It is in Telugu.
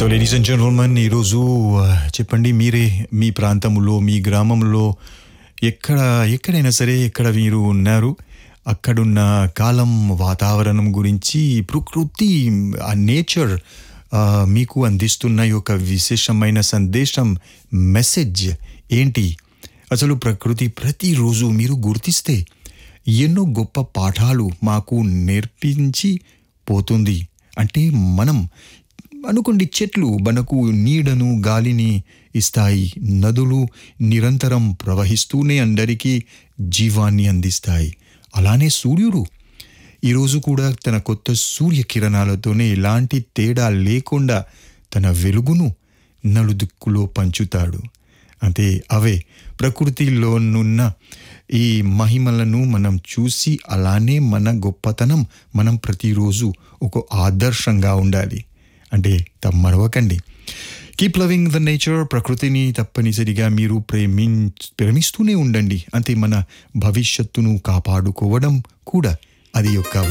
సో లేడీస్ అండ్ జెంటల్మెన్ ఈరోజు ఆ, చెప్పండి మీరే మీ ప్రాంతంలో మీ గ్రామంలో ఎక్కడ ఎక్కడైనా సరే ఎక్కడ మీరు ఉన్నారు అక్కడున్న కాలం వాతావరణం గురించి ప్రకృతి ఆ నేచర్ మీకు అందిస్తున్న ఈ యొక్క విశేషమైన సందేశం మెసేజ్ ఏంటి అసలు ప్రకృతి ప్రతిరోజు మీరు గుర్తిస్తే ఎన్నో గొప్ప పాఠాలు మాకు నేర్పించి పోతుంది అంటే మనం అనుకోండి చెట్లు మనకు నీడను గాలిని ఇస్తాయి నదులు నిరంతరం ప్రవహిస్తూనే అందరికీ జీవాన్ని అందిస్తాయి అలానే సూర్యుడు ఈరోజు కూడా తన కొత్త సూర్యకిరణాలతోనే ఎలాంటి తేడా లేకుండా తన వెలుగును నలుదిక్కులో పంచుతాడు అంటే అవే ప్రకృతిలోనున్న ఈ మహిమలను మనం చూసి అలానే మన గొప్పతనం మనం ప్రతిరోజు ఒక ఆదర్శంగా ఉండాలి అంటే త- మరవకండి కీప్ లవింగ్ ద నేచర్ ప్రకృతిని తప్పనిసరిగా మీరు ప్రేమి ప్రేమిస్తూనే ఉండండి అంతే మన భవిష్యత్తును కాపాడుకోవడం కూడా అది యొక్క